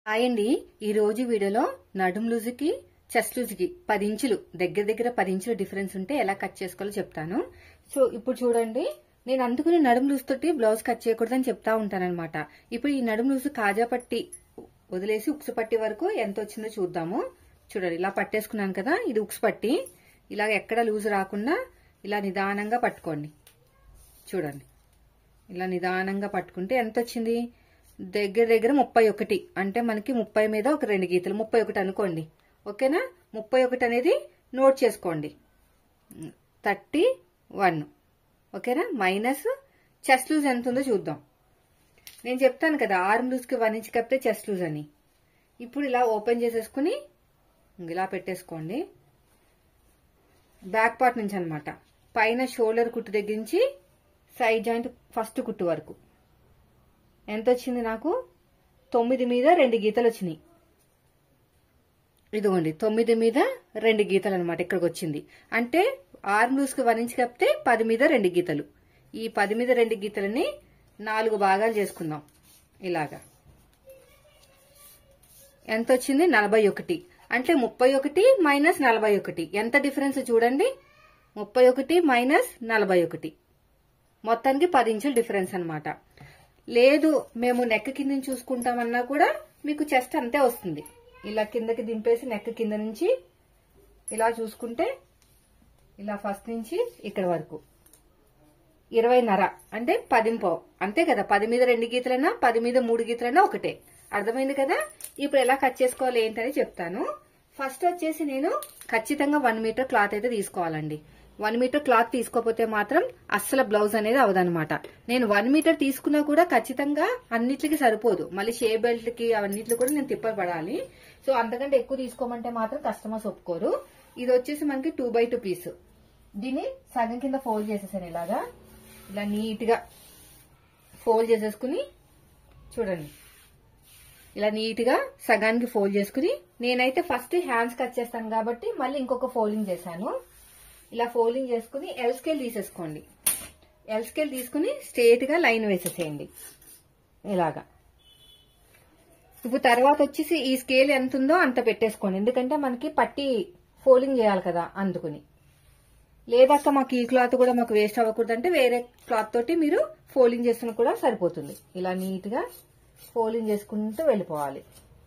hi అండి ఈ రోజు వీడియోలో నడుం లూజుకి చెస్ట్ లూజుకి పది ఇంచులు దగ్గర దగ్గర పది ఇంచులు డిఫరెన్స్ ఉంటే ఎలా కట్ చేసుకోవాలో చెప్తాను సో ఇప్పుడు చూడండి నేను అందుకుని నడుం లూజ్ తోటి బ్లౌజ్ కట్ చేయకూడదని చెప్తా ఉంటానన్నమాట ఇప్పుడు ఈ నడుం లూజు కాజా పట్టి వదిలేసి ఉక్సు పట్టి వరకు ఎంత వచ్చిందో చూద్దాము చూడండి ఇలా పట్టేసుకున్నాను కదా ఇది ఉక్సు పట్టి ఇలా ఎక్కడ లూజ్ రాకుండా ఇలా నిదానంగా పట్టుకోండి చూడండి ఇలా నిదానంగా పట్టుకుంటే ఎంత వచ్చింది దగ్గర దగ్గర ముప్పై ఒకటి అంటే మనకి ముప్పై మీద ఒక రెండు గీతలు ముప్పై ఒకటి అనుకోండి ఓకేనా ముప్పై ఒకటి అనేది నోట్ చేసుకోండి థర్టీ వన్ ఓకేనా మైనస్ చెస్ట్ లూజ్ ఎంత ఉందో చూద్దాం నేను చెప్తాను కదా ఆర్మ్ లూజ్కి వన్ ఇంచ్ కప్పితే చెస్ట్ లూజ్ అని ఇప్పుడు ఇలా ఓపెన్ చేసేసుకుని ఇలా పెట్టేసుకోండి బ్యాక్ పార్ట్ నుంచి అనమాట పైన షోల్డర్ కుట్టు దగ్గర నుంచి సైడ్ జాయింట్ ఫస్ట్ కుట్టు వరకు ఎంత వచ్చింది నాకు తొమ్మిది మీద రెండు గీతలు వచ్చినాయి ఇదిగోండి తొమ్మిది మీద రెండు గీతలు అనమాట ఇక్కడికి వచ్చింది అంటే ఆర్మ్ లూస్కి వన్ ఇంచ్ కప్పితే పది మీద రెండు గీతలు ఈ పది మీద రెండు గీతలని నాలుగు భాగాలు చేసుకుందాం ఇలాగా ఎంత వచ్చింది నలభై ఒకటి అంటే ముప్పై ఒకటి మైనస్ నలభై ఒకటి ఎంత డిఫరెన్స్ చూడండి ముప్పై ఒకటి మైనస్ నలభై ఒకటి మొత్తానికి పది ఇంచుల డిఫరెన్స్ అనమాట లేదు మేము నెక్ కింద చూసుకుంటామన్నా కూడా మీకు చెస్ట్ అంతే వస్తుంది ఇలా కిందకి దింపేసి నెక్ కింద నుంచి ఇలా చూసుకుంటే ఇలా ఫస్ట్ నుంచి ఇక్కడ వరకు ఇరవైన్నర అంటే పదింపో అంతే కదా పది మీద రెండు గీతలైనా పది మీద మూడు గీతలైనా ఒకటే అర్థమైంది కదా ఇప్పుడు ఎలా కట్ చేసుకోవాలి ఏంటని చెప్తాను ఫస్ట్ వచ్చేసి నేను ఖచ్చితంగా వన్ మీటర్ క్లాత్ అయితే తీసుకోవాలండి వన్ మీటర్ క్లాత్ తీసుకోకపోతే మాత్రం అస్సలు బ్లౌజ్ అనేది అవదనమాట నేను వన్ మీటర్ తీసుకున్నా కూడా ఖచ్చితంగా అన్నిటికి సరిపోదు మళ్ళీ షే బెల్ట్ కి అవన్నిట్లు కూడా నేను తిప్పబడాలి సో అంతకంటే ఎక్కువ తీసుకోమంటే మాత్రం కస్టమర్స్ ఒప్పుకోరు ఇది వచ్చేసి మనకి టూ బై టూ పీస్ దీన్ని సగం కింద ఫోల్డ్ చేసేసాను ఇలాగా ఇలా నీట్ గా ఫోల్డ్ చేసేసుకుని చూడండి ఇలా నీట్ గా సగానికి ఫోల్డ్ చేసుకుని నేనైతే ఫస్ట్ హ్యాండ్స్ కట్ చేస్తాను కాబట్టి మళ్ళీ ఇంకొక ఫోల్డింగ్ చేశాను ఇలా ఫోల్డింగ్ చేసుకుని ఎల్ స్కేల్ తీసేసుకోండి ఎల్ స్కేల్ తీసుకుని స్ట్రేట్ గా లైన్ వేసేసేయండి ఇలాగా ఇప్పుడు తర్వాత వచ్చేసి ఈ స్కేల్ ఎంత ఉందో అంత పెట్టేసుకోండి ఎందుకంటే మనకి పట్టి ఫోల్డింగ్ చేయాలి కదా అందుకుని లేదక్క మాకు ఈ క్లాత్ కూడా మాకు వేస్ట్ అవ్వకూడదు అంటే వేరే క్లాత్ తోటి మీరు ఫోల్డింగ్ చేసుకుని కూడా సరిపోతుంది ఇలా నీట్ గా ఫోల్డింగ్ చేసుకుంటూ వెళ్ళిపోవాలి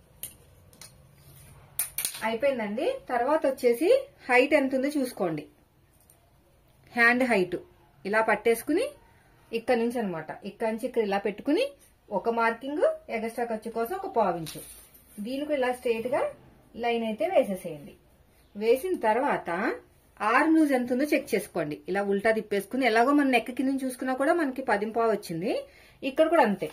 అయిపోయిందండి తర్వాత వచ్చేసి హైట్ ఎంత ఉందో చూసుకోండి హ్యాండ్ హైట్ ఇలా పట్టేసుకుని ఇక్కడ నుంచి అనమాట ఇక్కడ నుంచి ఇక్కడ ఇలా పెట్టుకుని ఒక మార్కింగ్ ఎగస్ట్రా ఖర్చు కోసం ఒక పావించు దీనికి ఇలా స్ట్రేట్ గా లైన్ అయితే వేసేసేయండి వేసిన తర్వాత ఆర్మ్ లూజ్ ఎంత ఉందో చెక్ చేసుకోండి ఇలా ఉల్టా తిప్పేసుకుని ఎలాగో మన నెక్ కింద చూసుకున్నా కూడా మనకి పదింపావు వచ్చింది ఇక్కడ కూడా అంతే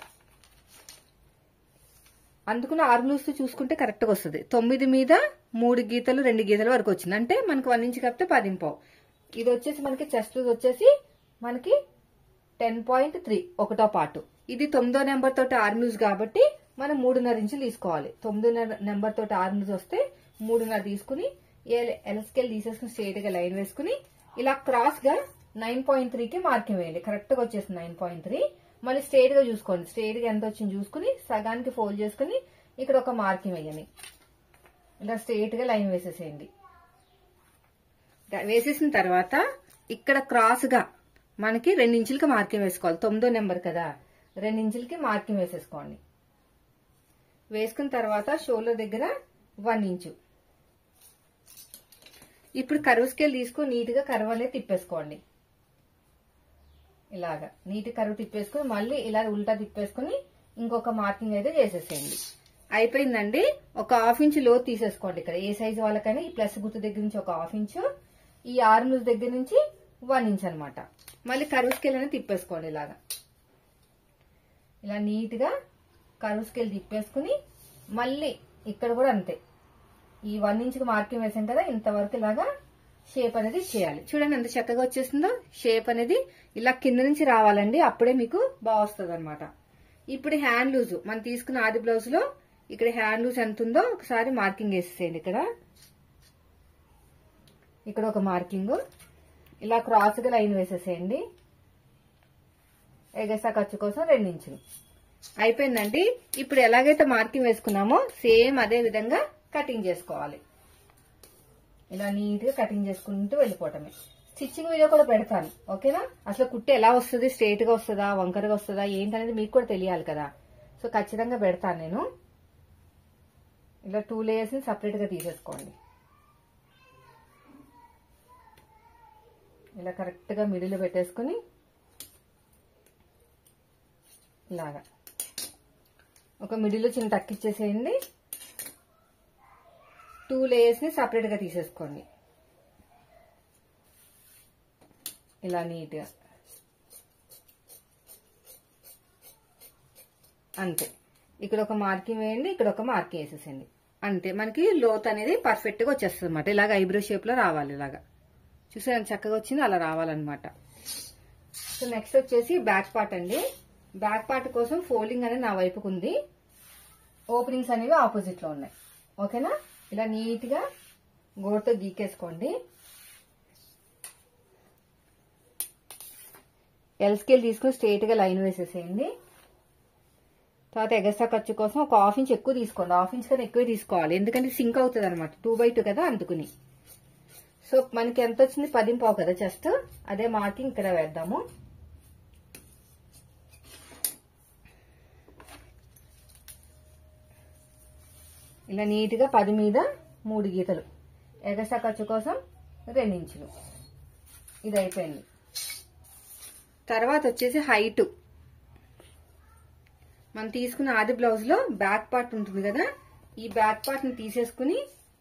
అందుకుని ఆర్మ్ లూజ్ చూసుకుంటే కరెక్ట్ గా వస్తుంది తొమ్మిది మీద మూడు గీతలు రెండు గీతల వరకు వచ్చింది అంటే మనకి వన్ ఇంచ్ కప్పితే పదింపావు ఇది వచ్చేసి మనకి చెస్ట్ లూజ్ వచ్చేసి మనకి టెన్ పాయింట్ త్రీ ఒకటో పాటు ఇది తొమ్మిదో నెంబర్ తోటి ఆర్మ్ లూజ్ కాబట్టి మనం మూడున్నర ఇంచులు తీసుకోవాలి తొమ్మిదిన్నర నెంబర్ తోటి ఆర్మ్ లూజ్ వస్తే మూడున్నర తీసుకుని ఎలస్కెల్ తీసేసుకుని స్ట్రేట్ గా లైన్ వేసుకుని ఇలా క్రాస్ గా నైన్ పాయింట్ త్రీకి మార్కింగ్ వేయండి కరెక్ట్ గా వచ్చేసింది నైన్ పాయింట్ త్రీ మళ్ళీ స్ట్రేట్ గా చూసుకోండి స్ట్రేట్ గా ఎంత వచ్చింది చూసుకుని సగానికి ఫోల్డ్ చేసుకుని ఇక్కడ ఒక మార్కింగ్ వేయండి ఇలా స్ట్రేట్ గా లైన్ వేసేసేయండి వేసేసిన తర్వాత ఇక్కడ క్రాస్ గా మనకి రెండించులకి మార్కింగ్ వేసుకోవాలి తొమ్మిదో నెంబర్ కదా రెండించులకి మార్కింగ్ వేసేసుకోండి వేసుకున్న తర్వాత షోల్డర్ దగ్గర వన్ ఇంచు ఇప్పుడు కరువు స్కేల్ తీసుకొని నీట్ గా కరువు అనేది తిప్పేసుకోండి ఇలాగా నీటి కరువు తిప్పేసుకుని మళ్ళీ ఇలా ఉల్టా తిప్పేసుకుని ఇంకొక మార్కింగ్ అయితే చేసేసేయండి అయిపోయిందండి ఒక హాఫ్ ఇంచ్ లో తీసేసుకోండి ఇక్కడ ఏ సైజు వాళ్ళకైనా ఈ ప్లస్ గుర్తు దగ్గర నుంచి ఒక హాఫ్ ఇంచు ఈ ఆర్మ్ లూజ్ దగ్గర నుంచి వన్ ఇంచ్ అనమాట మళ్ళీ కరువు స్కేల్ అనేది తిప్పేసుకోండి ఇలాగా ఇలా నీట్ గా కరువు స్కేల్ తిప్పేసుకుని మళ్ళీ ఇక్కడ కూడా అంతే ఈ వన్ ఇంచ్ మార్కింగ్ వేసాం కదా ఇంతవరకు ఇలాగా షేప్ అనేది చేయాలి చూడండి ఎంత చక్కగా వచ్చేసిందో షేప్ అనేది ఇలా కింద నుంచి రావాలండి అప్పుడే మీకు బాగా వస్తుంది అనమాట ఇప్పుడు హ్యాండ్ లూజ్ మనం తీసుకున్న ఆది బ్లౌజ్ లో ఇక్కడ హ్యాండ్ లూజ్ ఎంత ఉందో ఒకసారి మార్కింగ్ వేసేసేయండి ఇక్కడ ఇక్కడ ఒక మార్కింగ్ ఇలా క్రాస్ గా లైన్ వేసేసేయండి ఎగసా ఖర్చు కోసం రెండించులు అయిపోయిందండి ఇప్పుడు ఎలాగైతే మార్కింగ్ వేసుకున్నామో సేమ్ అదే విధంగా కటింగ్ చేసుకోవాలి ఇలా నీట్ గా కటింగ్ చేసుకుంటూ వెళ్ళిపోవటమే స్టిచ్చింగ్ వీడియో కూడా పెడతాను ఓకేనా అసలు కుట్టి ఎలా వస్తుంది స్ట్రైట్ గా వస్తుందా వంకరగా వస్తుందా ఏంటనేది మీకు కూడా తెలియాలి కదా సో ఖచ్చితంగా పెడతాను నేను ఇలా టూ లేయర్స్ ని సపరేట్ గా తీసేసుకోండి ఇలా కరెక్ట్ గా మిడిల్ పెట్టేసుకుని ఇలాగా ఒక మిడిల్ చిన్న తక్కిచ్చేసేయండి టూ లేయర్స్ ని సపరేట్ గా తీసేసుకోండి ఇలా నీట్గా అంతే ఇక్కడ ఒక మార్కింగ్ వేయండి ఇక్కడ ఒక మార్కింగ్ వేసేసేయండి అంతే మనకి లోత్ అనేది పర్ఫెక్ట్ గా వచ్చేస్తుంది అనమాట ఇలాగ ఐబ్రో షేప్ లో రావాలి ఇలాగా చూసారా చక్కగా వచ్చింది అలా రావాలన్నమాట సో నెక్స్ట్ వచ్చేసి బ్యాక్ పార్ట్ అండి బ్యాక్ పార్ట్ కోసం ఫోల్డింగ్ అనేది నా వైపుకు ఉంది ఓపెనింగ్స్ అనేవి ఆపోజిట్ లో ఉన్నాయి ఓకేనా ఇలా నీట్ గా గోడతో గీకేసుకోండి ఎల్ స్కేల్ తీసుకుని స్ట్రైట్ గా లైన్ వేసేసేయండి తర్వాత ఎగస్ట్రా ఖర్చు కోసం ఒక హాఫ్ ఇంచ్ ఎక్కువ తీసుకోండి హాఫ్ ఇంచ్ కన్నా ఎక్కువ తీసుకోవాలి ఎందుకంటే సింక్ అవుతుంది అనమాట టూ బై టూ కదా అందుకుని సో మనకి ఎంత వచ్చింది పదింపావు కదా జస్ట్ అదే మార్కింగ్ ఇక్కడ వేద్దాము ఇలా నీట్గా పది మీద మూడు గీతలు ఎగస్ట్రా ఖర్చు కోసం రెండించులు ఇది అయిపోయింది తర్వాత వచ్చేసి హైట్ మనం తీసుకున్న ఆది బ్లౌజ్ లో బ్యాక్ పార్ట్ ఉంటుంది కదా ఈ బ్యాక్ పార్ట్ ని తీసేసుకుని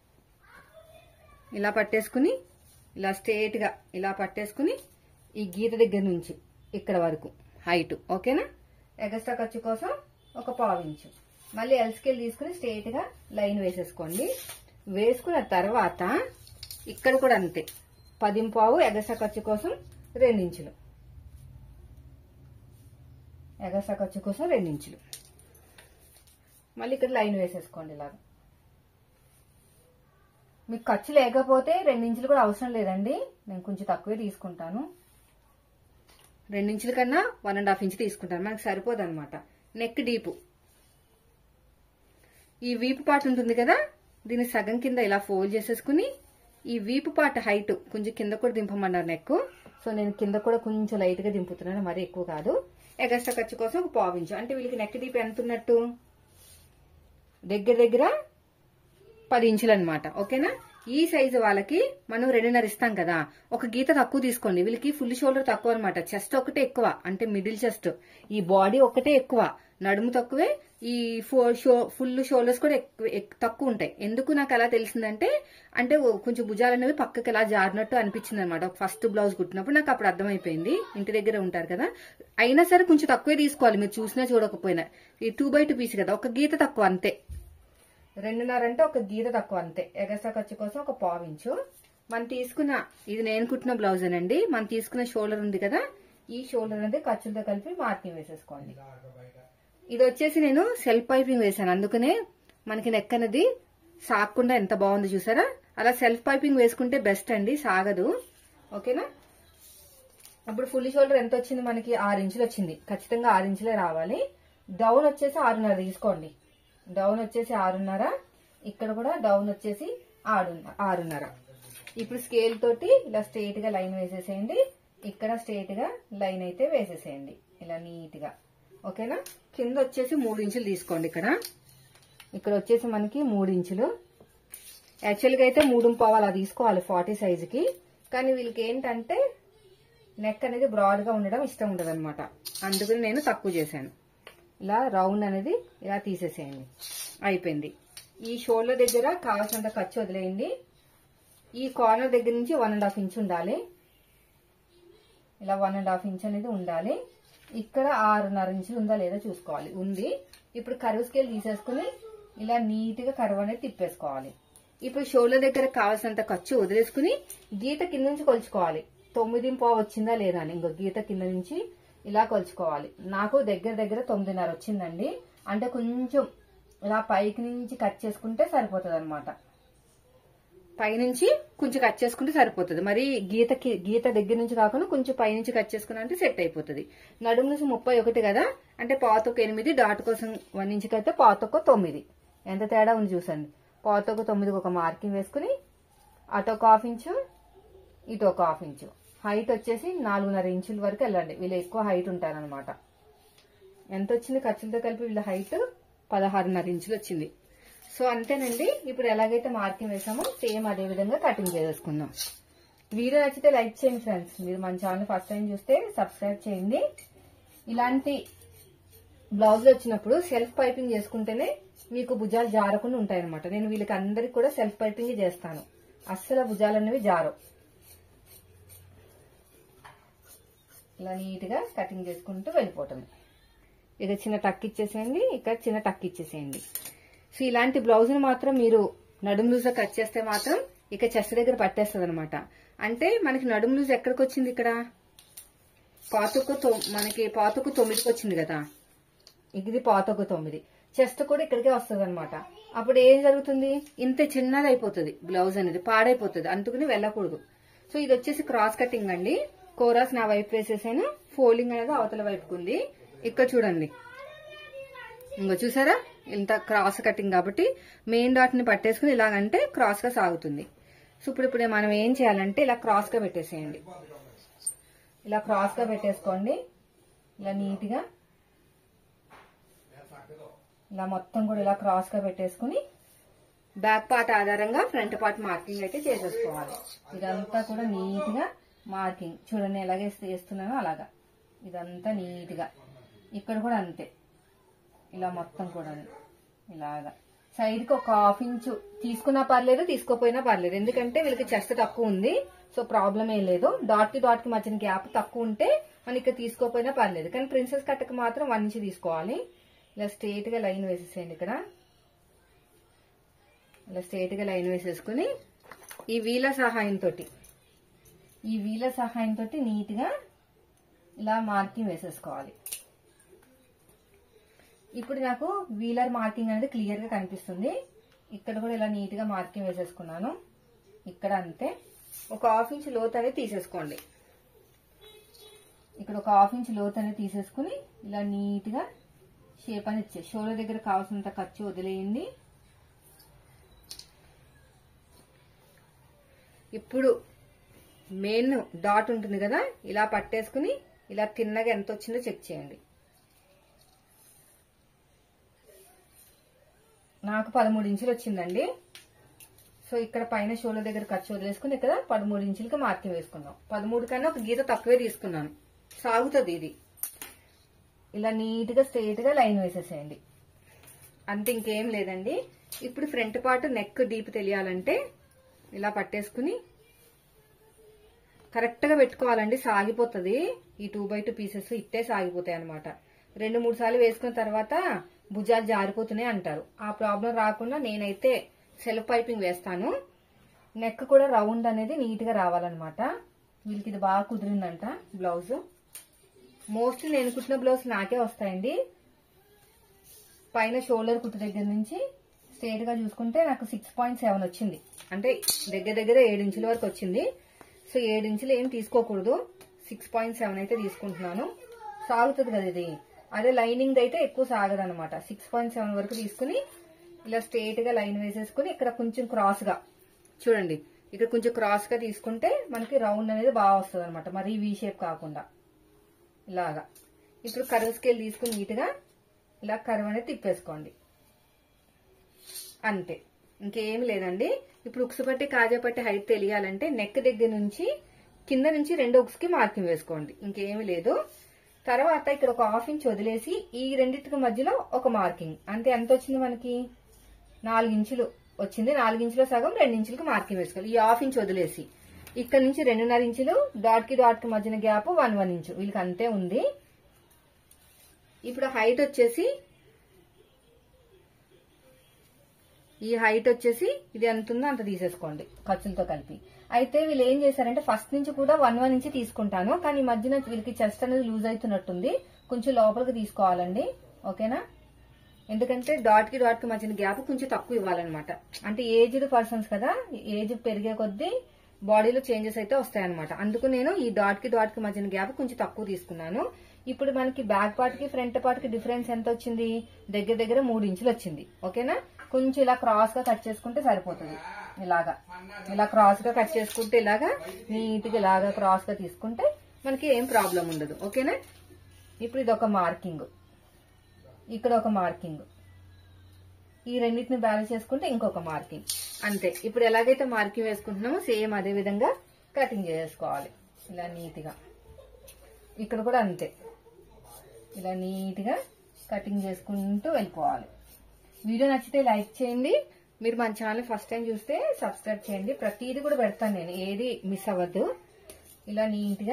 ఇలా పట్టేసుకుని ఇలా స్ట్రేట్ గా ఇలా పట్టేసుకుని ఈ గీత దగ్గర నుంచి ఇక్కడ వరకు హైట్ ఓకేనా ఎగస్ట్రా ఖర్చు కోసం ఒక పావు ఇంచు మళ్ళీ ఎల్ స్కేల్ తీసుకుని స్ట్రేట్ గా లైన్ వేసేసుకోండి వేసుకున్న తర్వాత ఇక్కడ కూడా అంతే పదింపావు ఎగస్ట్రా ఖర్చు కోసం రెండించులు ఎగస్ట్రా ఖర్చు కోసం రెండించులు మళ్ళీ ఇక్కడ లైన్ వేసేసుకోండి ఇలాగా మీకు ఖర్చు లేకపోతే రెండించులు కూడా అవసరం లేదండి నేను కొంచెం తక్కువే తీసుకుంటాను రెండించుల కన్నా వన్ అండ్ హాఫ్ ఇంచ్ తీసుకుంటాను మనకు సరిపోదు అనమాట నెక్ డీపు ఈ వీపు పార్ట్ ఉంటుంది కదా దీన్ని సగం కింద ఇలా ఫోల్డ్ చేసేసుకుని ఈ వీపు పార్ట్ హైట్ కొంచెం కింద కూడా దింపమన్నారు నెక్ సో నేను కింద కూడా కొంచెం లైట్ గా దింపుతున్నాను మరీ ఎక్కువ కాదు ఎగస్ట్రా ఖర్చు కోసం ఒక పావు ఇంచు అంటే వీళ్ళకి నెక్ డీప్ ఎంత ఉన్నట్టు దగ్గర దగ్గర పది ఇంచులు అనమాట ఓకేనా ఈ సైజు వాళ్ళకి మనం రెండున్నర ఇస్తాం కదా ఒక గీత తక్కువ తీసుకోండి వీళ్ళకి ఫుల్ షోల్డర్ తక్కువ అనమాట చెస్ట్ ఒకటే ఎక్కువ అంటే మిడిల్ చెస్ట్ ఈ బాడీ ఒకటే ఎక్కువ నడుము తక్కువే ఈ ఫుల్ షోల్డర్స్ కూడా ఎక్కువ ఎక్- తక్కువ ఉంటాయి ఎందుకు నాకు అలా తెలిసిందంటే అంటే ఓ కొంచెం భుజాలు అనేవి పక్కకి ఎలా జారినట్టు అనిపించింది అనమాట ఫస్ట్ బ్లౌజ్ కుట్టినప్పుడు నాకు అప్పుడు అర్థమైపోయింది ఇంటి దగ్గర ఉంటారు కదా అయినా సరే కొంచెం తక్కువే తీసుకోవాలి మీరు చూసినా చూడకపోయినా ఈ టూ బై టూ పీస్ కదా ఒక గీత తక్కువ అంతే రెండున్నర అంటే ఒక గీత తక్కువ అంతే ఎగస్ట్రా ఖర్చు కోసం ఒక పావు ఇంచు మనం తీసుకున్న ఇది నేను కుట్టిన బ్లౌజ్ అండి మనం తీసుకున్న షోల్డర్ ఉంది కదా ఈ షోల్డర్ అనేది ఖర్చులతో కలిపి మార్కింగ్ వేసేసుకోండి ఇది వచ్చేసి నేను సెల్ఫ్ పైపింగ్ వేసాను అందుకనే మనకి నెక్ అనేది సాగకుండా ఎంత బాగుంది చూసారా అలా సెల్ఫ్ పైపింగ్ వేసుకుంటే బెస్ట్ అండి సాగదు ఓకేనా అప్పుడు ఫుల్ షోల్డర్ ఎంత వచ్చింది మనకి ఆరు ఇంచులు వచ్చింది ఖచ్చితంగా ఆరు ఇంచులే రావాలి డౌన్ వచ్చేసి ఆరున్నర తీసుకోండి డౌన్ వచ్చేసి ఆరున్నర ఇక్కడ కూడా డౌన్ వచ్చేసి ఆరు ఆరున్నర ఇప్పుడు స్కేల్ తోటి ఇలా స్ట్రైట్ గా లైన్ వేసేసేయండి ఇక్కడ స్ట్రైట్ గా లైన్ అయితే వేసేసేయండి ఇలా నీట్ గా ఓకేనా కింద వచ్చేసి మూడు ఇంచులు తీసుకోండి ఇక్కడ ఇక్కడ వచ్చేసి మనకి మూడు ఇంచులు యాక్చువల్గా అయితే మూడు పావు అలా తీసుకోవాలి ఫార్టీ సైజుకి కానీ వీళ్ళకి ఏంటంటే నెక్ అనేది బ్రాడ్ గా ఉండడం ఇష్టం ఉండదు అనమాట అందుకని నేను తక్కువ చేశాను ఇలా రౌండ్ అనేది ఇలా తీసేసేయండి అయిపోయింది ఈ షోల్డర్ దగ్గర కావాల్సినంత ఖర్చు వదిలేయండి ఈ కార్నర్ దగ్గర నుంచి వన్ అండ్ హాఫ్ ఇంచ్ ఉండాలి ఇలా వన్ అండ్ హాఫ్ ఇంచ్ అనేది ఉండాలి ఇక్కడ ఆరున్నర ఇంచులు ఉందా లేదా చూసుకోవాలి ఉంది ఇప్పుడు కరువు స్కేల్ తీసేసుకుని ఇలా నీట్ గా కరువు అనేది తిప్పేసుకోవాలి ఇప్పుడు షోల్డర్ దగ్గర కావాల్సినంత ఖర్చు వదిలేసుకుని గీత కింద నుంచి కొలుచుకోవాలి తొమ్మిది పావు వచ్చిందా లేదా అని ఇంకో గీత కింద నుంచి ఇలా కొలుచుకోవాలి నాకు దగ్గర దగ్గర తొమ్మిదిన్నర వచ్చిందండి అంటే కొంచెం ఇలా పైకి నుంచి కట్ చేసుకుంటే సరిపోతుంది అనమాట పైనుంచి కొంచెం కట్ చేసుకుంటే సరిపోతుంది మరి గీతకి గీత దగ్గర నుంచి కాకుండా కొంచెం పైనుంచి కట్ చేసుకున్నా అంటే సెట్ అయిపోతుంది నడుము నుంచి ముప్పై ఒకటి కదా అంటే పాతొక ఎనిమిది డాట్ కోసం వన్ ఇంచుకి అయితే పాతొక తొమ్మిది ఎంత తేడా ఉంది చూసండి పాతొక తొమ్మిదికి ఒక మార్కింగ్ వేసుకుని అటు ఒక హాఫ్ ఇంచు ఇటు ఒక హాఫ్ ఇంచు హైట్ వచ్చేసి నాలుగున్నర ఇంచుల వరకు వెళ్ళండి వీళ్ళు ఎక్కువ హైట్ ఉంటారనమాట ఎంత వచ్చింది ఖర్చులతో కలిపి వీళ్ళ హైట్ పదహారున్నర ఇంచులు వచ్చింది సో అంతేనండి ఇప్పుడు ఎలాగైతే మార్కింగ్ వేసామో సేమ్ అదే విధంగా కటింగ్ చేసేసుకుందాం వీడియో నచ్చితే లైక్ చేయండి ఫ్రెండ్స్ మీరు మన ఛానల్ ఫస్ట్ టైం చూస్తే సబ్స్క్రైబ్ చేయండి ఇలాంటి బ్లౌజ్ వచ్చినప్పుడు సెల్ఫ్ పైపింగ్ చేసుకుంటేనే మీకు భుజాలు జారకుండా ఉంటాయి అనమాట నేను వీళ్ళకి అందరికి కూడా సెల్ఫ్ పైపింగ్ చేస్తాను అస్సలు భుజాలు అనేవి జారవు ఇలా నీట్ గా కటింగ్ చేసుకుంటూ వెళ్ళిపోవటం ఇక చిన్న టక్ ఇచ్చేసేయండి ఇక్కడ చిన్న టక్ ఇచ్చేసేయండి సో ఇలాంటి బ్లౌజ్ ని మాత్రం మీరు నడుము లూజ్ కట్ చేస్తే మాత్రం ఇక చెస్ట్ దగ్గర పట్టేస్తుంది అనమాట అంటే మనకి నడుము లూజ్ ఎక్కడికి వచ్చింది ఇక్కడ పాతకు తొ- మనకి పాతకు తొమ్మిదికి వచ్చింది కదా ఇది పాతకు తొమ్మిది చెస్ట్ కూడా ఇక్కడికే వస్తుంది అనమాట అప్పుడు ఏం జరుగుతుంది ఇంత చిన్నది అయిపోతుంది బ్లౌజ్ అనేది పాడైపోతుంది అందుకని వెళ్ళకూడదు సో ఇది వచ్చేసి క్రాస్ కటింగ్ అండి కోరాస్ నా వైపు వేసేసాను ఫోల్డింగ్ అనేది అవతల వైపుకుంది ఇక్కడ చూడండి ఇంకో చూసారా ఇంత క్రాస్ కటింగ్ కాబట్టి మెయిన్ డాట్ ని పట్టేసుకుని ఇలాగంటే క్రాస్ గా సాగుతుంది సో ఇప్పుడు ఇప్పుడు మనం ఏం చేయాలంటే ఇలా క్రాస్ గా పెట్టేసేయండి ఇలా క్రాస్ గా పెట్టేసుకోండి ఇలా నీట్ గా ఇలా మొత్తం కూడా ఇలా క్రాస్ గా పెట్టేసుకుని బ్యాక్ పార్ట్ ఆధారంగా ఫ్రంట్ పార్ట్ మార్కింగ్ అయితే చేసేసుకోవాలి ఇదంతా కూడా నీట్ గా మార్కింగ్ చూడండి ఎలాగే చేస్తున్నానో అలాగా ఇదంతా నీట్ గా ఇక్కడ కూడా అంతే ఇలా మొత్తం కూడా ఇలాగా సైడ్ కి ఒక హాఫ్ ఇంచు తీసుకున్నా పర్లేదు తీసుకోపోయినా పర్లేదు ఎందుకంటే వీళ్ళకి చెస్ట్ తక్కువ ఉంది సో ప్రాబ్లం ఏం లేదు డాట్ కి డాట్ కి మధ్యన గ్యాప్ తక్కువ ఉంటే మనం ఇక్కడ తీసుకోపోయినా పర్లేదు కానీ ప్రిన్సెస్ కట్టకి మాత్రం వన్ ఇంచ్ తీసుకోవాలి ఇలా స్ట్రేట్ గా లైన్ వేసేసేయండి ఇక్కడ ఇలా స్ట్రేట్ గా లైన్ వేసేసుకుని ఈ వీల సహాయంతో ఈ వీల సహాయంతో నీట్ గా ఇలా మార్కింగ్ వేసేసుకోవాలి ఇప్పుడు నాకు వీలర్ మార్కింగ్ అనేది క్లియర్ గా కనిపిస్తుంది ఇక్కడ కూడా ఇలా నీట్ గా మార్కింగ్ వేసేసుకున్నాను ఇక్కడ అంతే ఒక హాఫ్ ఇంచ్ లోత్ అనేది తీసేసుకోండి ఇక్కడ ఒక హాఫ్ ఇంచ్ లోత్ అనేది తీసేసుకుని ఇలా నీట్ గా షేప్ అనేది ఇచ్చే షోల్డర్ దగ్గర కావాల్సినంత ఖర్చు వదిలేయండి ఇప్పుడు మెయిన్ డాట్ ఉంటుంది కదా ఇలా పట్టేసుకుని ఇలా తిన్నగా ఎంత వచ్చిందో చెక్ చేయండి నాకు పదమూడు ఇంచులు వచ్చిందండి సో ఇక్కడ పైన షోల్డర్ దగ్గర ఖర్చు వదిలేసుకుని ఇక్కడ పదమూడు ఇంచులకి మార్కింగ్ వేసుకుందాం పదమూడు కన్నా ఒక గీత తక్కువే తీసుకున్నాను సాగుతుంది ఇది ఇలా నీట్ గా స్ట్రైట్ గా లైన్ వేసేసేయండి అంతే ఇంకేం లేదండి ఇప్పుడు ఫ్రంట్ పార్ట్ నెక్ డీప్ తెలియాలంటే ఇలా పట్టేసుకుని కరెక్ట్ గా పెట్టుకోవాలండి సాగిపోతుంది ఈ టూ బై టూ పీసెస్ ఇట్టే సాగిపోతాయి అనమాట రెండు మూడు సార్లు వేసుకున్న తర్వాత భుజాలు జారిపోతున్నాయి అంటారు ఆ ప్రాబ్లం రాకుండా నేనైతే సెల్ఫ్ పైపింగ్ వేస్తాను నెక్ కూడా రౌండ్ అనేది నీట్ గా రావాలన్నమాట వీళ్ళకి ఇది బాగా కుదిరిందంట బ్లౌజ్ మోస్ట్లీ నేను కుట్టిన బ్లౌజ్ నాకే వస్తాయండి పైన షోల్డర్ కుట్టు దగ్గర నుంచి స్ట్రేట్ గా చూసుకుంటే నాకు సిక్స్ పాయింట్ సెవెన్ వచ్చింది అంటే దగ్గర దగ్గర ఏడు ఇంచుల వరకు వచ్చింది సో ఏడు ఇంచులు ఏం తీసుకోకూడదు సిక్స్ పాయింట్ సెవెన్ అయితే తీసుకుంటున్నాను సాగుతుంది కదా ఇది అదే లైనింగ్ అయితే ఎక్కువ సాగదు అనమాట సిక్స్ పాయింట్ సెవెన్ వరకు తీసుకుని ఇలా స్ట్రేట్ గా లైన్ వేసేసుకుని ఇక్కడ కొంచెం క్రాస్ గా చూడండి ఇక్కడ కొంచెం క్రాస్ గా తీసుకుంటే మనకి రౌండ్ అనేది బాగా వస్తుంది అనమాట మరీ వీ షేప్ కాకుండా ఇలాగా ఇప్పుడు కర్వ్ స్కేల్ తీసుకుని నీట్గా ఇలా కర్వ్ అనేది తిప్పేసుకోండి అంతే ఇంకేం లేదండి ఇప్పుడు ఉక్సు పట్టి కాజా పట్టి హైట్ తెలియాలంటే నెక్ దగ్గర నుంచి కింద నుంచి రెండు ఉక్స్ కి మార్కింగ్ వేసుకోండి ఇంకేమీ లేదు తర్వాత ఇక్కడ ఒక హాఫ్ ఇంచ్ వదిలేసి ఈ రెండింటికి మధ్యలో ఒక మార్కింగ్ అంటే ఎంత వచ్చింది మనకి నాలుగు ఇంచులు వచ్చింది నాలుగు ఇంచుల సగం రెండు ఇంచులకి మార్కింగ్ వేసుకోవాలి ఈ హాఫ్ ఇంచ్ వదిలేసి ఇక్కడ నుంచి రెండున్నర ఇంచులు డాట్ కి డాట్ కి మధ్యన గ్యాప్ వన్ వన్ ఇంచు వీళ్ళకి అంతే ఉంది ఇప్పుడు హైట్ వచ్చేసి ఈ హైట్ వచ్చేసి ఇది ఎంత ఉందో అంత తీసేసుకోండి ఖర్చులతో కలిపి అయితే వీళ్ళు ఏం చేశారంటే ఫస్ట్ నుంచి కూడా వన్ వన్ నుంచి తీసుకుంటాను కానీ ఈ మధ్యన వీళ్ళకి చెస్ట్ అనేది లూజ్ అవుతున్నట్టుంది కొంచెం లోపలికి తీసుకోవాలండి ఓకేనా ఎందుకంటే డాట్ కి డాట్ కి మధ్యన గ్యాప్ కొంచెం తక్కువ ఇవ్వాలన్నమాట అంటే ఏజ్డ్ పర్సన్స్ కదా ఏజ్ పెరిగే కొద్దీ బాడీలో చేంజెస్ అయితే వస్తాయన్నమాట అందుకు నేను ఈ డాట్ కి డాట్ కి మధ్యన గ్యాప్ కొంచెం తక్కువ తీసుకున్నాను ఇప్పుడు మనకి బ్యాక్ పార్ట్ కి ఫ్రంట్ పార్ట్ కి డిఫరెన్స్ ఎంత వచ్చింది దగ్గర దగ్గర మూడు ఇంచులు వచ్చింది ఓకేనా కొంచెం ఇలా క్రాస్ గా కట్ చేసుకుంటే సరిపోతుంది ఇలాగా ఇలా క్రాస్ గా కట్ చేసుకుంటే ఇలాగా నీట్ గా ఇలాగా క్రాస్ గా తీసుకుంటే మనకి ఏం ప్రాబ్లం ఉండదు ఓకేనా ఇప్పుడు ఇది ఒక మార్కింగ్ ఇక్కడ ఒక మార్కింగ్ ఈ రెండింటిని బ్యాలెన్స్ చేసుకుంటే ఇంకొక మార్కింగ్ అంతే ఇప్పుడు ఎలాగైతే మార్కింగ్ వేసుకుంటున్నామో సేమ్ అదే విధంగా కటింగ్ చేసుకోవాలి ఇలా నీట్గా ఇక్కడ కూడా అంతే ఇలా నీట్గా కటింగ్ చేసుకుంటూ వెళ్ళిపోవాలి వీడియో నచ్చితే లైక్ చేయండి మీరు మన ఛానల్ ఫస్ట్ టైం చూస్తే సబ్స్క్రైబ్ చేయండి ప్రతిదీ కూడా పెడతాను నేను ఏది మిస్ అవ్వద్దు ఇలా నీట్గా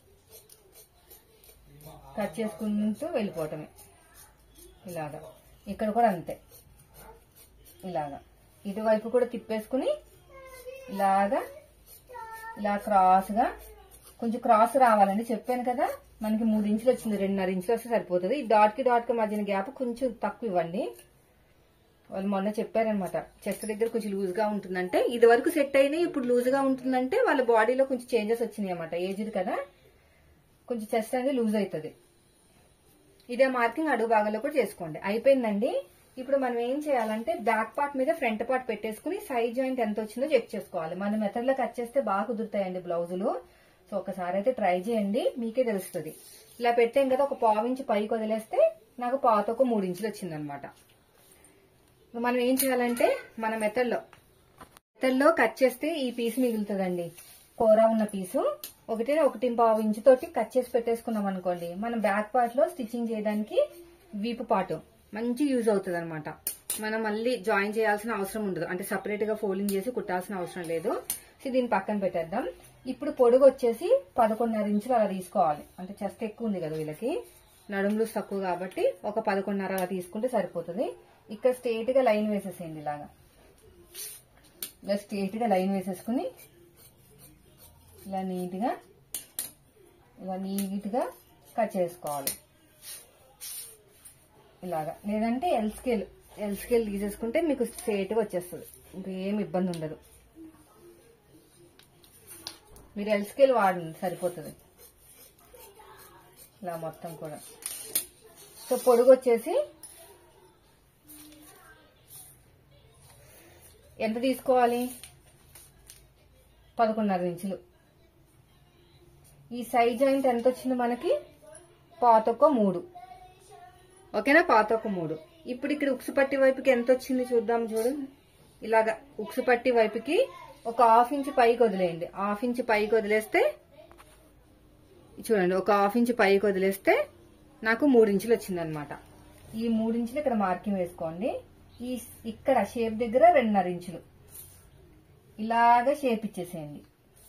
కట్ చేసుకుంటూ వెళ్ళిపోవటమే ఇలాగా ఇక్కడ కూడా అంతే ఇలాగా ఇటువైపు కూడా తిప్పేసుకుని ఇలాగా ఇలా క్రాస్గా కొంచెం క్రాస్ రావాలండి చెప్పాను కదా మనకి మూడు ఇంచులు వచ్చింది రెండున్నర ఇంచులు వస్తే సరిపోతుంది ఈ డాట్ కి డాట్ కి మధ్యన గ్యాప్ కొంచెం తక్కువ ఇవ్వండి వాళ్ళు మొన్న చెప్పారనమాట చెస్ట్ దగ్గర కొంచెం లూజ్ గా ఉంటుందంటే ఇది వరకు సెట్ అయినాయి ఇప్పుడు లూజ్ గా ఉంటుందంటే వాళ్ళ బాడీలో కొంచెం చేంజెస్ వచ్చినాయి అనమాట ఏజ్డ్ కదా కొంచెం చెస్ట్ అనేది లూజ్ అవుతుంది ఇదే మార్కింగ్ అడుగు భాగంలో కూడా చేసుకోండి అయిపోయిందండి ఇప్పుడు మనం ఏం చేయాలంటే బ్యాక్ పార్ట్ మీద ఫ్రంట్ పార్ట్ పెట్టేసుకుని సైడ్ జాయింట్ ఎంత వచ్చిందో చెక్ చేసుకోవాలి మన మెథడ్ లో కట్ చేస్తే బాగా కుదురుతాయండి బ్లౌజులు సో ఒకసారి అయితే ట్రై చేయండి మీకే తెలుస్తుంది ఇలా పెట్టాం కదా ఒక పావు ఇంచు పైకి వదిలేస్తే నాకు పాత ఒక మూడు ఇంచులు వచ్చిందనమాట మనం ఏం చేయాలంటే మన మెథడ్లో మెథడ్లో కట్ చేస్తే ఈ పీస్ మిగులుతుందండి కూర ఉన్న పీసు ఒకటి ఒకటి పావు ఇంచు తోటి కట్ చేసి పెట్టేసుకున్నాం అనుకోండి మనం బ్యాక్ పార్ట్ లో స్టిచ్చింగ్ చేయడానికి వీపు పాటు మంచి యూజ్ అవుతుంది అనమాట మనం మళ్ళీ జాయిన్ చేయాల్సిన అవసరం ఉండదు అంటే సపరేట్ గా ఫోల్డింగ్ చేసి కుట్టాల్సిన అవసరం లేదు సో దీన్ని పక్కన పెట్టేద్దాం ఇప్పుడు పొడుగు వచ్చేసి పదకొండున్నర ఇంచులు అలా తీసుకోవాలి అంటే చెస్ట్ ఎక్కువ ఉంది కదా వీళ్ళకి నడుములు తక్కువ కాబట్టి ఒక పదకొండున్నర అలా తీసుకుంటే సరిపోతుంది ఇక్కడ స్ట్రేట్ గా లైన్ వేసేసేయండి ఇలాగా ఇలా స్ట్రేట్ గా లైన్ వేసేసుకుని ఇలా నీట్గా ఇలా నీట్గా కట్ చేసుకోవాలి ఇలాగా లేదంటే ఎల్ స్కేల్ ఎల్ స్కేల్ తీసేసుకుంటే మీకు స్ట్రేట్గా వచ్చేస్తుంది ఇంకేం ఇబ్బంది ఉండదు మీరు ఎల్ స్కేల్ వాడండి సరిపోతుంది ఇలా మొత్తం కూడా సో పొడుగు వచ్చేసి ఎంత తీసుకోవాలి పదకొండున్నర ఇంచులు ఈ సైడ్ జాయింట్ ఎంత వచ్చింది మనకి పాతొక్క మూడు ఓకేనా పాతొక్క మూడు ఇప్పుడు ఇక్కడ ఉక్సు పట్టి వైపుకి ఎంత వచ్చింది చూద్దాం చూడు ఇలాగా ఉక్సు పట్టి వైపుకి ఒక హాఫ్ ఇంచ్ పైకి వదిలేయండి హాఫ్ ఇంచ్ పైకి వదిలేస్తే చూడండి ఒక హాఫ్ ఇంచ్ పైకి వదిలేస్తే నాకు మూడు ఇంచులు వచ్చిందనమాట ఈ మూడు ఇంచులు ఇక్కడ మార్కింగ్ వేసుకోండి ఈ ఇక్కడ షేప్ దగ్గర రెండున్నర ఇంచులు ఇలాగా షేప్ ఇచ్చేసేయండి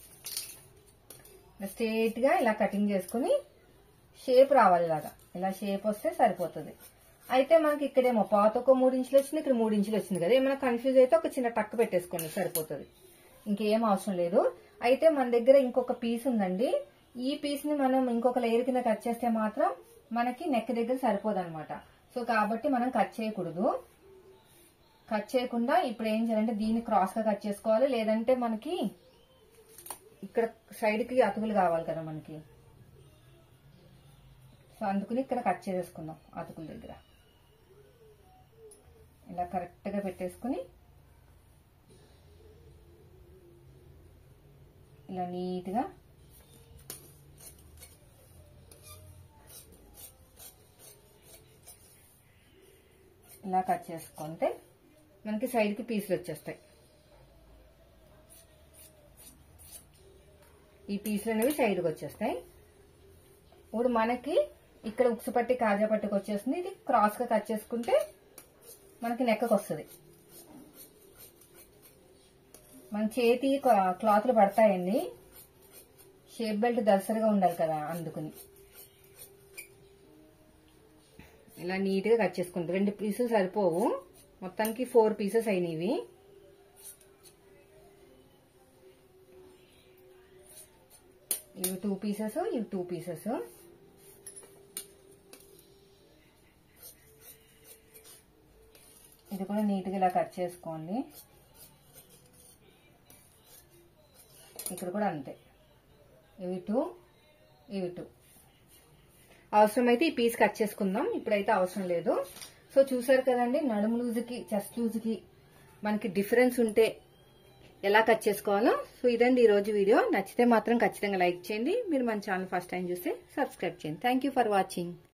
స్ట్రేట్ గా ఇలా కటింగ్ చేసుకుని షేప్ రావాలి ఇలాగా ఇలా షేప్ వస్తే సరిపోతుంది అయితే మనకి ఇక్కడేమో పాత ఒక మూడు ఇంచులు వచ్చింది ఇక్కడ మూడు ఇంచులు వచ్చింది కదా ఏమైనా కన్ఫ్యూజ్ అయితే ఒక చిన్న టక్ పెట్టేసుకోండి సరిపోతుంది ఇంకేం అవసరం లేదు అయితే మన దగ్గర ఇంకొక పీస్ ఉందండి ఈ పీస్ ని మనం ఇంకొక లేయర్ కింద కట్ చేస్తే మాత్రం మనకి నెక్ దగ్గర సరిపోదు సో కాబట్టి మనం కట్ చేయకూడదు కట్ చేయకుండా ఇప్పుడు ఏం చేయాలంటే దీన్ని క్రాస్ గా కట్ చేసుకోవాలి లేదంటే మనకి ఇక్కడ సైడ్ కి అతుకులు కావాలి కదా మనకి సో అందుకని ఇక్కడ కట్ చేసేసుకుందాం అతుకుల దగ్గర ఇలా కరెక్ట్ గా పెట్టేసుకుని ఇలా నీట్ గా ఇలా కట్ చేసుకుంటే మనకి సైడ్ కి పీసులు వచ్చేస్తాయి ఈ పీసులు అనేవి సైడ్కి వచ్చేస్తాయి ఇప్పుడు మనకి ఇక్కడ ఉక్సు పట్టి కాజా పట్టుకు వచ్చేస్తుంది ఇది క్రాస్ గా కట్ చేసుకుంటే మనకి నెక్కకు వస్తుంది మన చేతి క్లాత్లు పడతాయండి షేప్ బెల్ట్ దర్సరిగా ఉండాలి కదా అందుకుని ఇలా నీట్ గా కట్ చేసుకుంటాం రెండు పీసెస్ సరిపోవు మొత్తానికి ఫోర్ పీసెస్ అయినవి ఇవి టూ పీసెస్ ఇవి టూ పీసెస్ ఇది కూడా నీట్గా ఇలా కట్ చేసుకోండి ఇక్కడ కూడా అంతే ఇవి టూ ఇవి టూ అవసరమైతే ఈ పీస్ కట్ చేసుకుందాం ఇప్పుడైతే అవసరం లేదు సో చూసారు కదండి నడుము లూజుకి చెస్ట్ లూజుకి మనకి డిఫరెన్స్ ఉంటే ఎలా కట్ చేసుకోవాలో సో ఇదండి ఈరోజు వీడియో నచ్చితే మాత్రం ఖచ్చితంగా లైక్ చేయండి మీరు మన ఛానల్ ఫస్ట్ టైం చూస్తే సబ్స్క్రైబ్ చేయండి థ్యాంక్ ఫర్ వాచింగ్